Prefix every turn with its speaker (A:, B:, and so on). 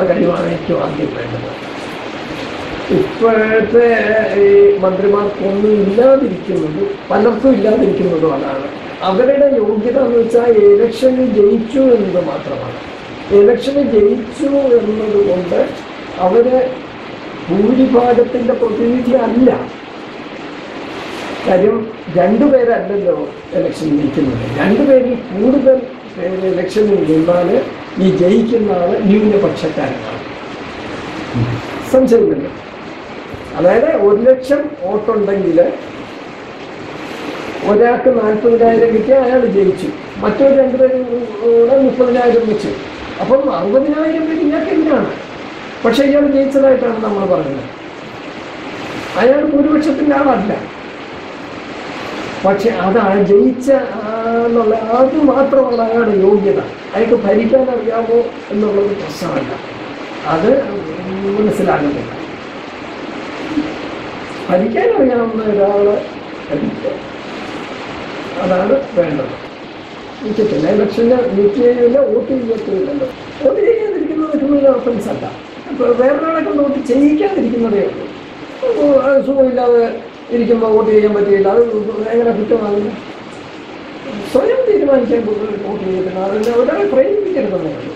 A: കഴിവാണ് ഏറ്റവും ആദ്യം വേണ്ടത് ഇപ്പോഴത്തെ ഈ മന്ത്രിമാർക്കൊന്നും ഇല്ലാതിരിക്കുന്നത് പലർക്കും ഇല്ലാതിരിക്കുന്നതും അതാണ് അവരുടെ യോഗ്യത എന്ന് വെച്ചാൽ ഇലക്ഷന് ജയിച്ചു എന്നത് മാത്രമാണ് ഇലക്ഷന് ജയിച്ചു എന്നതുകൊണ്ട് അവര് ഭൂരിഭാഗത്തിന്റെ പ്രതിനിധി അല്ല കാര്യം രണ്ടുപേരല്ലല്ലോ ഇലക്ഷൻ നിൽക്കുന്നത് രണ്ടുപേരിൽ കൂടുതൽ പേര് ഇലക്ഷനിൽ നിന്നാൽ ഈ ജയിക്കുന്ന ആള് ന്യൂനപക്ഷക്കാരനാണ് സംശയമില്ല അതായത് ഒരു ലക്ഷം വോട്ടുണ്ടെങ്കിൽ ഒരാൾക്ക് നാൽപ്പതിനായിരം കിട്ടി അയാൾ ജയിച്ചു മറ്റൊരു രണ്ടുപേരും കൂടെ മുപ്പതിനായിരം വെച്ചു അപ്പം അറുപതിനായിരം പേര് ഇയാൾക്കെതിരാണ് പക്ഷെ ഇയാൾ ജയിച്ചതായിട്ടാണ് നമ്മൾ പറയുന്നത് അയാൾ ഭൂരിപക്ഷത്തിൻ്റെ ആളല്ല പക്ഷെ അതാണ് ജയിച്ച ആ, എന്നുള്ള അത് മാത്രമാണ് അയാളുടെ യോഗ്യത അയാൾക്ക് ഭരിക്കാൻ അറിയാമോ എന്നുള്ളത് പ്രശ്നമല്ല അത് മനസ്സിലാകുന്നില്ല ഭരിക്കാൻ അറിയാവുന്ന ഒരാള് ഭരിക്കുക അതാണ് വേണ്ടത് നിൽക്കത്തില്ല ഇലക്ഷന് നിൽക്കുകയില്ല വോട്ട് ചെയ്യത്തുമില്ലല്ലോ വോട്ട് ചെയ്യാതിരിക്കുന്നത് ക്രിമിനൽ ഓഫൻസ് അല്ല അപ്പോൾ വേറൊരാളെ കൊണ്ട് വോട്ട് ചെയ്യിക്കാതിരിക്കുന്നതേ ഉള്ളൂ അപ്പോൾ അത് സുഖമില്ലാതെ ഇരിക്കുമ്പോൾ വോട്ട് ചെയ്യാൻ പറ്റിയില്ല അത് എങ്ങനെ കുറ്റമാകുന്നു സ്വയം തീരുമാനിക്കാൻ വോട്ട് ചെയ്യത്തില്ല അതിന് ഒരാളെ പ്രേരിപ്പിക്കരുതെന്നേ ഉള്ളൂ